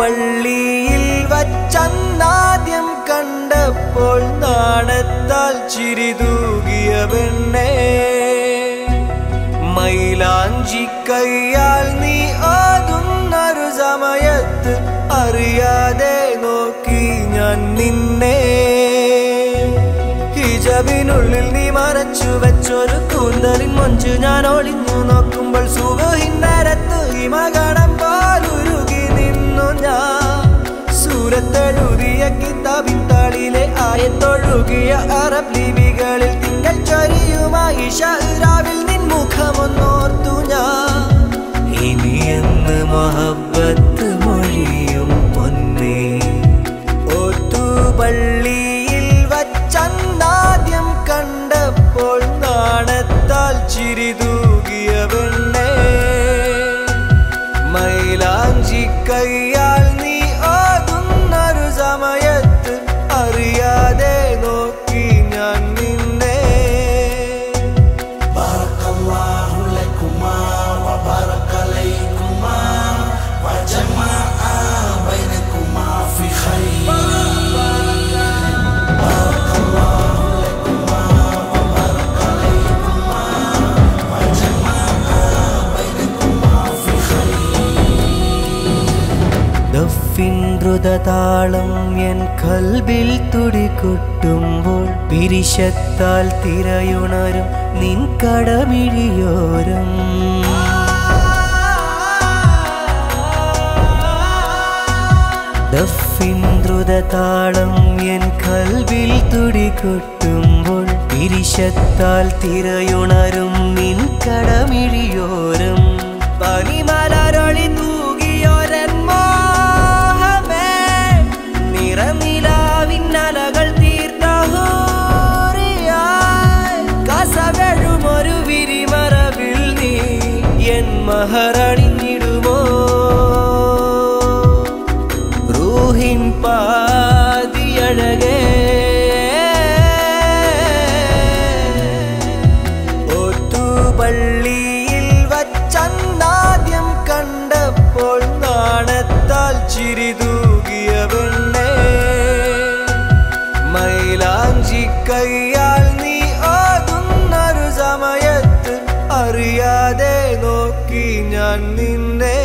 പള്ളിയിൽ വച്ചന്നാദ്യം കണ്ടപ്പോൾ നാണത്താൽ ചിരി തൂകിയ പെണ്ണേ മൈലാഞ്ചി കയ്യാൽ നീ ഓതുന്നൊരു സമയത്ത് അറിയാതെ നോക്കി ഞാൻ നിന്നെ ഹിജബിനുള്ളിൽ നീ മറച്ചു വെച്ചൊരു കൂന്തലിൻ മൊഞ്ച് ഞാൻ ഒളിഞ്ഞു നോക്കുമ്പോൾ സുഖഹിന്നരത്ത് ഹിമകടം പോലുരുകി നിന്നു ഞാൻ സൂരത്തെഴുതിയ കിതാബിൻ താളിലെ ആയത്തൊഴുകിയ അറബ് ലിപികളിൽ തിങ്കൾ ചൊരിയുമായി ഷഹ്റാവിൽ നിൻ മുഖമൊന്നോർത്തു ഞാൻ ഇനി എന്ന് മഹബത്ത് മൊഴിയും പൊന്നേ ഓത്തുപള്ളിയിൽ വച്ചന്നാദ്യം കണ്ടപ്പോൾ നാണത്താൽ ചിരി തൂകിയ പെണ്ണേ മൈലാഞ്ചി കയ്യാൽ നീ ഓതുന്നൊരു സമയത്ത് അറിയാതെ നോക്കി ഞാൻ നിന്നെ بارك الله لكما وبارك عليكما وجمع بينكما في خير بارك الله لكما وبارك عليكما وجمع بينكما في خير ദഫിൻ ദ്രുതതാളം എൻ കൽബിൽ തുടികൊട്ടുമ്പോൾ പിരിശത്താൽ തിരയുണരും നിൻ കടമിഴിയോരം ദഫിൻ ദ്രുതതാളം എൻ കൽബിൽ തുടികൊട്ടുമ്പോൾ പിരിശത്താൽ തിരയുണരും നിൻ കടമിഴിയോരം പനിമലരൊളി തൂകിയോരൻ മോഹമേ നിറനിലാവിന്നലകൾ തീർത്ത ഹൂറിയായി കസവഴുമൊരു വിരിമറവിൽ നീ എൻ മഹറണിഞ്ഞിടുമോ റൂഹിൻ പാതിയഴകേ ഓത്തുപള്ളിയിൽ വച്ചന്നാദ്യം കണ്ടപ്പോൾ നാണത്താൽ ചിരി തൂകിയ പെണ്ണേ മൈലാഞ്ചി കയ്യാൽ നീ ഓതുന്നൊരു സമയത്ത് അറിയാതെ നോക്കി ഞാൻ നിന്നെ